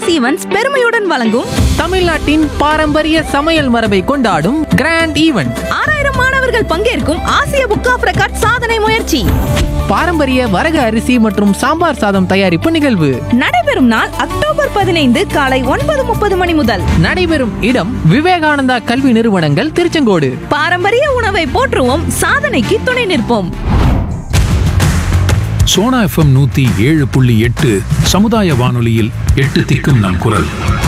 events பெருமையுடன் வழங்கும் தமிழ்நாட்டின் பாரம்பரிய சமையல் மரபை கொண்டாடும் கிராண்ட் ஈவெண்ட் ஆறாயிரம் மாணவர்கள் பங்கேற்கும் ஆசிய புக் ஆஃப் ரெக்கார்ட் சாதனை முயற்சி பாரம்பரிய வரக அரிசி மற்றும் சாம்பார் சாதம் தயாரிப்பு நிகழ்வு நடைபெறும் நாள் அக்டோபர் பதினைந்து காலை ஒன்பது முப்பது மணி முதல் நடைபெறும் இடம் விவேகானந்தா கல்வி நிறுவனங்கள் திருச்செங்கோடு பாரம்பரிய உணவை போற்றுவோம் சாதனைக்கு துணை நிற்போம் சோனா எஃப்எம் நூத்தி ஏழு புள்ளி எட்டு சமுதாய வானொலியில் எட்டு திக்கும் நம் குரல்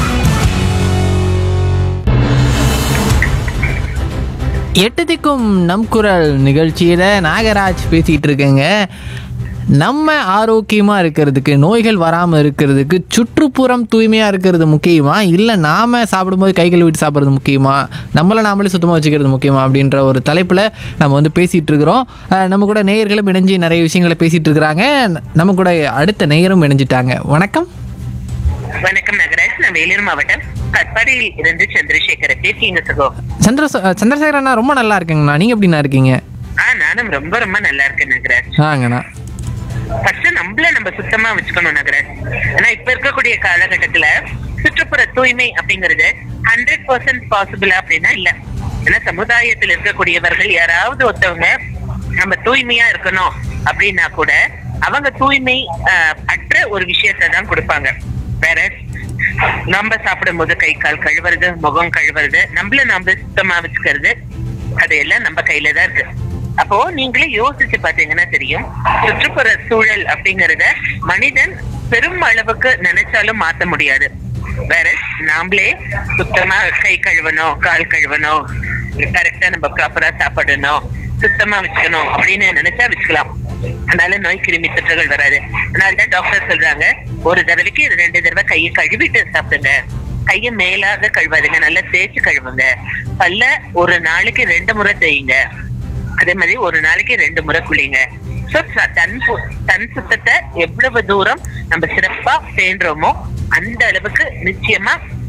எட்டு திக்கும் நம் குரல் நிகழ்ச்சியில் நாகராஜ் பேசிகிட்டு இருக்கேங்க நம்ம ஆரோக்கியமாக இருக்கிறதுக்கு நோய்கள் வராமல் இருக்கிறதுக்கு சுற்றுப்புறம் தூய்மையாக இருக்கிறது முக்கியமா இல்லை நாம் சாப்பிடும்போது கை கழுவிட்டு சாப்பிட்றது முக்கியமா நம்மளை நாமளே சுத்தமாக வச்சுக்கிறது முக்கியமா அப்படின்ற ஒரு தலைப்பில் நம்ம வந்து பேசிகிட்டு இருக்கிறோம் அஹ் நம்ம கூட நேயர்களும் இணைஞ்சு நிறைய விஷயங்களை பேசிகிட்டு இருக்கிறாங்க நம்ம கூட அடுத்த நேயரும் இணைஞ்சிட்டாங்க வணக்கம் வணக்கம் நகராஜ் நான் வேலூர் மாவட்டம் கட்பாடியில் இருந்து சந்திரசேகர பேசிங்க சகோ சந்திர சந்திரசேகர் அண்ணா ரொம்ப நல்லா இருக்குங்கண்ணா நீங்கள் எப்படிண்ணா இருக்கீங்க ஆ நானும் ரொம்ப ரொம்ப நல்லா இருக்கேன் நகராஜ் ஆங்கண்ணா ஃபர்ஸ்ட் நம்மள நம்ம சுத்தமா வச்சுக்கணும் நகராஜ் ஏன்னா இப்ப இருக்கக்கூடிய காலகட்டத்துல சுற்றுப்புற தூய்மை அப்படிங்கறது ஹண்ட்ரட் பர்சன்ட் பாசிபிள் அப்படின்னா இல்ல ஏன்னா சமுதாயத்தில் இருக்கக்கூடியவர்கள் யாராவது ஒருத்தவங்க நம்ம தூய்மையா இருக்கணும் அப்படின்னா கூட அவங்க தூய்மை ஆஹ், அற்ற ஒரு விஷயத்தை தான் கொடுப்பாங்க வேற நம்ம சாப்பிடும் போது கை கால் கழுவுறது முகம் கழுவுறது நம்மள நாம சுத்தமா வச்சுக்கிறது அதையெல்லாம் நம்ம கையில தான் இருக்கு அப்போ நீங்களே யோசிச்சு பாத்தீங்கன்னா தெரியும் சுற்றுப்புற சூழல் அப்படிங்கறத மனிதன் பெரும் அளவுக்கு நினைச்சாலும் மாத்த முடியாது வேற நாமளே சுத்தமா கை கழுவணும் கால் கழுவணும் கரெக்டா நம்ம ப்ராப்பரா சாப்பிடணும் சுத்தமா வச்சுக்கணும் அப்படின்னு நினைச்சா வச்சுக்கலாம் அதனால நோய் கிருமி தொற்றுகள் வராது அதனாலதான் டாக்டர் சொல்றாங்க ஒரு தடவைக்கு ரெண்டு தடவை கையை கழுவிட்டு சாப்பிடுங்க கையை மேலாக கழுவாதுங்க நல்லா தேய்ச்சு கழுவுங்க பல்ல ஒரு நாளைக்கு ரெண்டு முறை தேய்ங்க அதே மாதிரி ஒரு நாளைக்கு ரெண்டு முறை குளிங்க So, ச- தன் சு- தன் சுத்தத்தை எவ்வளவு தூரம் நம்ம சிறப்பா பேணுறோமோ அந்த அளவுக்கு நிச்சயமா